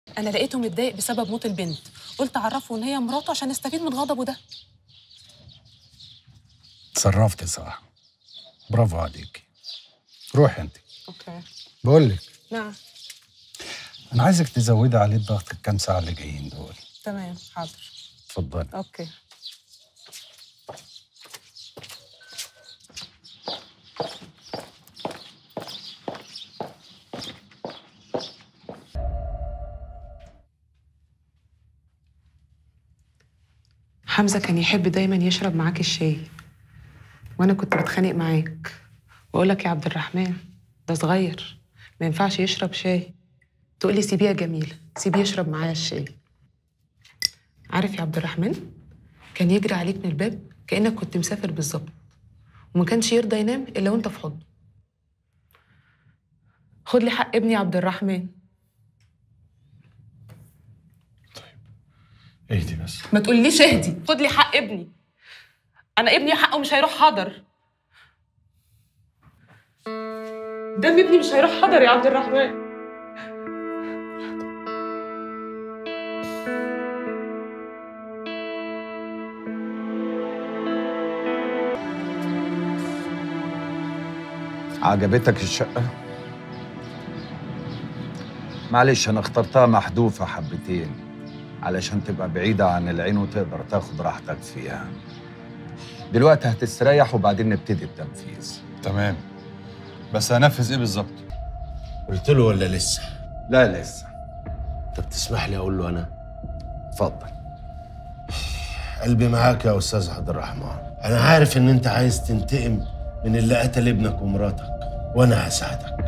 انا لقيته متضايق بسبب موت البنت قلت اعرفه ان هي مراته عشان استفيد من غضبه ده تصرفتي صح برافو عليكي روحي انت اوكي بقول لك نعم انا عايزك تزودي عليه الضغط الكام ساعه اللي جايين دول تمام حاضر اتفضلي اوكي حمزة كان يحب دايما يشرب معاك الشاي وانا كنت بتخانق معاك واقول لك يا عبد الرحمن ده صغير ما ينفعش يشرب شاي تقولي سيبيه يا جميل سيبيه يشرب معايا الشاي عارف يا عبد الرحمن كان يجري عليك من الباب كأنك كنت مسافر بالظبط وما كانش يرضى ينام إلا وأنت في حضنه خد لي حق ابني يا عبد الرحمن اهدي بس ما تقوليش اهدي خد لي حق ابني أنا ابني حقه مش هيروح حضر دم ابني مش هيروح حضر يا عبد الرحمن عجبتك الشقة؟ معلش أنا اخترتها محذوفة حبتين علشان تبقى بعيدة عن العين وتقدر تاخد راحتك فيها دلوقتي هتستريح وبعدين نبتدي التنفيذ تمام بس هنفذ ايه بالظبط؟ قلت له ولا لسه؟ لا لسه طب تسمح لي اقول له انا؟ اتفضل قلبي معاك يا استاذ عبد الرحمن انا عارف ان انت عايز تنتقم من اللي قتل ابنك ومراتك وانا هساعدك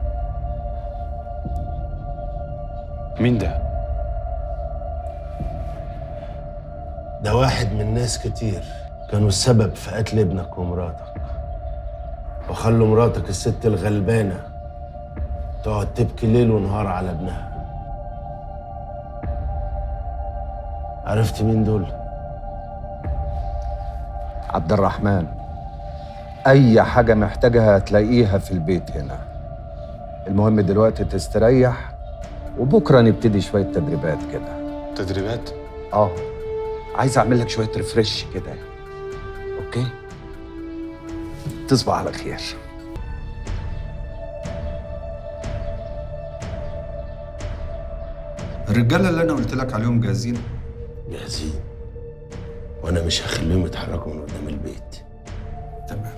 مين ده؟ ده واحد من ناس كتير كانوا السبب في قتل ابنك ومراتك وخلوا مراتك الست الغلبانة تقعد تبكي ليل ونهار على ابنها عرفت مين دول؟ عبد الرحمن أي حاجة محتاجها هتلاقيها في البيت هنا المهم دلوقتي تستريح وبكرة نبتدي شوية تدريبات كده تدريبات؟ اه عايز اعمل لك شويه ريفرش كده اوكي تصبح على خير الرجاله اللي انا قلت لك عليهم جاهزين جاهزين وانا مش هخليهم يتحركوا من قدام البيت تمام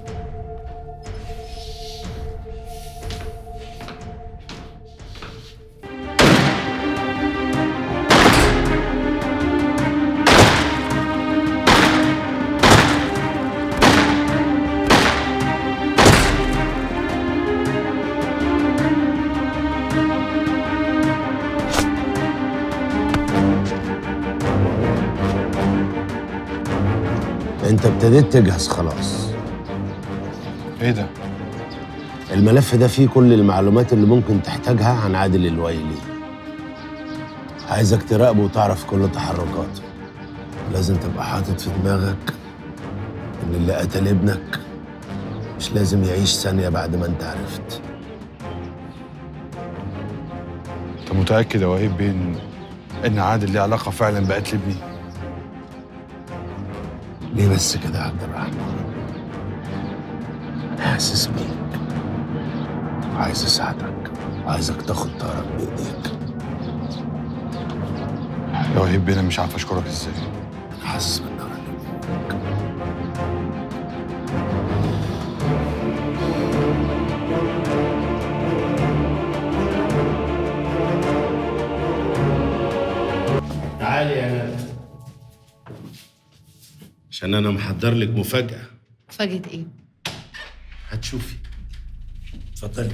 انت ابتديت تجهز خلاص ايه ده؟ الملف ده فيه كل المعلومات اللي ممكن تحتاجها عن عادل الويلي عايزك تراقبه وتعرف كل تحركاته لازم تبقى حاطط في دماغك ان اللي قتل ابنك مش لازم يعيش ثانية بعد ما انت عرفت انت متأكد يا وهيب بين ان عادل ليه علاقة فعلا بقتل ابني؟ ليه بس كده يا عبد الرحمن أنا حاسس بيك وعايز اساعدك وعايزك تاخد طارك بايديك يا وهيب بين أنا مش عارف اشكرك ازاي انا حاسس بالنار اللي جواك تعالي يا ندى عشان انا محضر لك مفاجأة فاجئة ايه؟ هتشوفي اتفضلي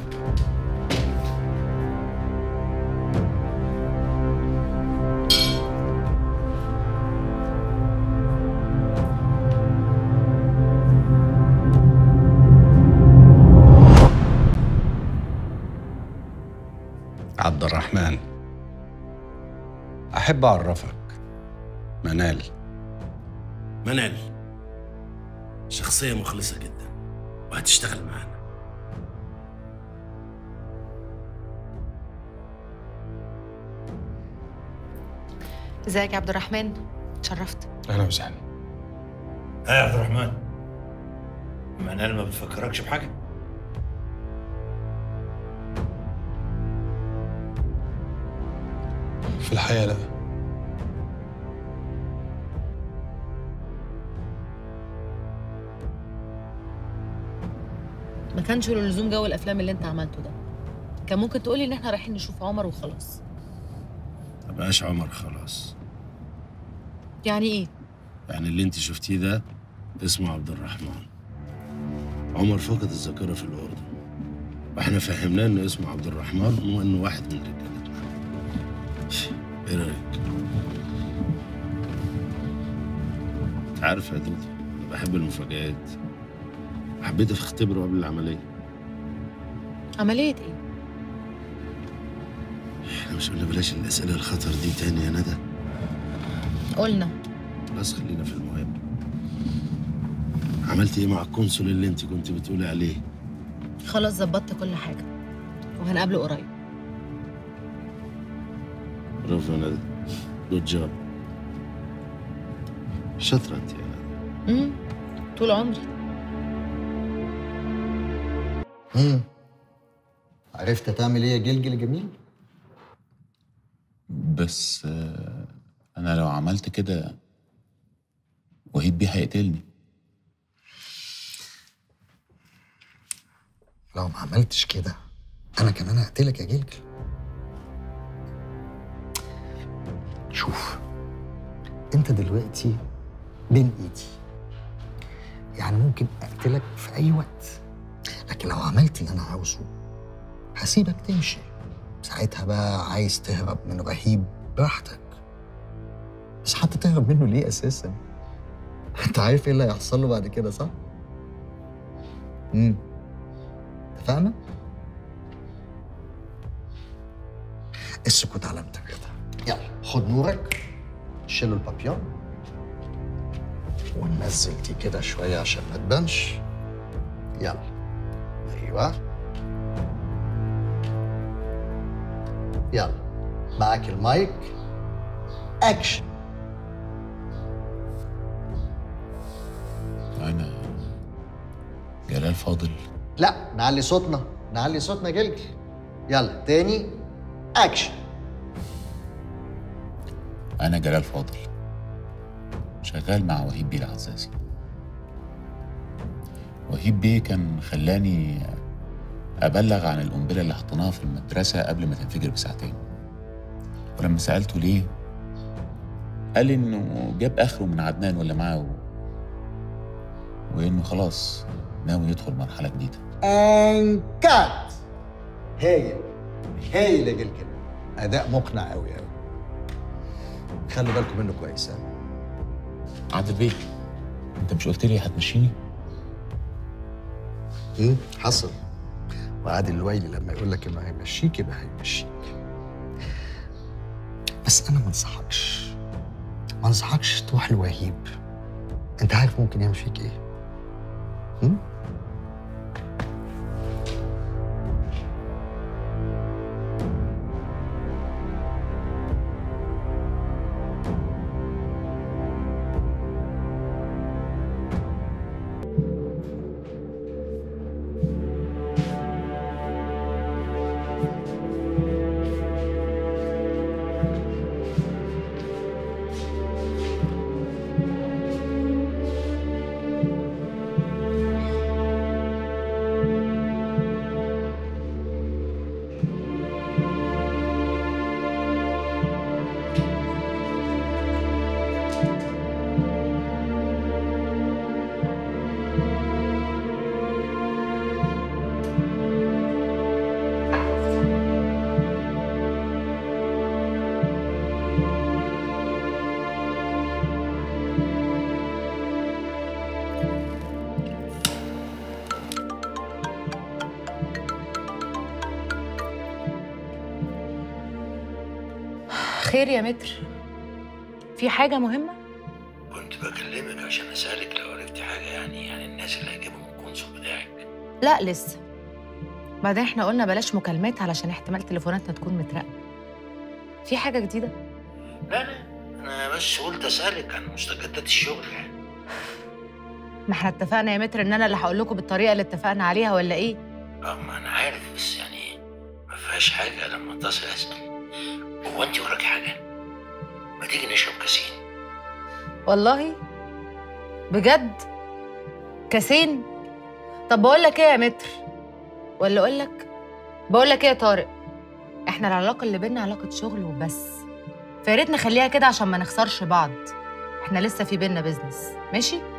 عبد الرحمن احب اعرفك منال منال شخصية مخلصة جدا وهتشتغل معانا ازيك يا عبد الرحمن اتشرفت اهلا وسهلا ها يا عبد الرحمن منال ما بتفكركش بحاجه في الحقيقه لا ما كانش له لزوم جو الافلام اللي انت عملته ده كان ممكن تقولي ان احنا رايحين نشوف عمر وخلاص ما بقاش عمر خلاص يعني ايه يعني اللي انت شفتيه ده اسمه عبد الرحمن عمر فقد الذاكرة في الأردن واحنا فهمناه انه اسمه عبد الرحمن وانه واحد من رجالتنا ايه رأيك؟ انت عارف يا دودي انا بحب المفاجآت حبيت اختبره قبل العملية عمليه ايه احنا مش قلنا بلاش الأسئلة الخطر دي تاني يا ندى قلنا خلاص خلينا في المهم عملت ايه مع القنصل اللي انت كنت بتقولي عليه خلاص ظبطت كل حاجه وهنقابله قريب برافو يا ندى جود جوب شاطرة انت يا ندى امم طول عمري امم عرفت تعمل ايه يا جلجل جميل؟ بس آه، انا لو عملت كده وهيب بيه هيقتلني لو ما عملتش كده انا كمان هقتلك يا جلجل شوف انت دلوقتي بين ايدي يعني ممكن اقتلك في اي وقت لكن لو عملت اللي انا عاوزه هسيبك تمشي ساعتها بقى عايز تهرب من رهيب براحتك بس حتى تهرب منه ليه اساسا انت عارف ايه اللي هيحصل له بعد كده صح امم اتفقنا السكوت علامة الرضا يلا خد نورك شيلوا البابيون وننزل دي كده شوية عشان ما تبانش يلا ايوه يلا معاك المايك اكشن انا جلال فاضل لا نعلي صوتنا نعلي صوتنا جلجل يلا تاني اكشن انا جلال فاضل شغال مع وهيب بيه العزازي وهيب بيه كان خلاني ابلغ عن القنبله اللي حطيناها في المدرسه قبل ما تنفجر بساعتين ولما سالته ليه قال لي انه جاب اخره من عدنان ولا معاه و... وانه خلاص ناوي يدخل مرحله جديده ان كات هايل هايل يا جلجل اداء مقنع قوي قوي خلوا بالكم منه كويس ها عادل بيه انت مش قلت لي هتمشيني امم حصل وعادل الويلي لما يقول لك انه هيمشيك يبقى هيمشيك بس انا ما انصحكش ما انصحكش تروح لوهيب انت عارف ممكن يعمل فيك ايه هم؟ خير يا متر في حاجه مهمه كنت بكلمك عشان اسالك لو عرفتي حاجه يعني عن الناس اللي هيجيبهم القنصل بتاعك لا لسه بعدين احنا قلنا بلاش مكالمات علشان احتمال تليفوناتنا تكون متراقبه في حاجه جديده لا لا انا بس قلت اسالك عن مستجدات الشغل يعني ما احنا اتفقنا يا متر ان انا اللي هقول لكم بالطريقه اللي اتفقنا عليها ولا ايه اه ما انا عارف بس يعني ما فيهاش حاجه لما اتصل اسال هو انت وراكي حاجه ما تيجي نشرب كاسين والله بجد كاسين طب بقول لك ايه يا متر ولا اقول لك بقول لك ايه يا طارق احنا العلاقه اللي بينا علاقه شغل وبس فيا ريت نخليها كده عشان ما نخسرش بعض احنا لسه في بينا بيزنس ماشي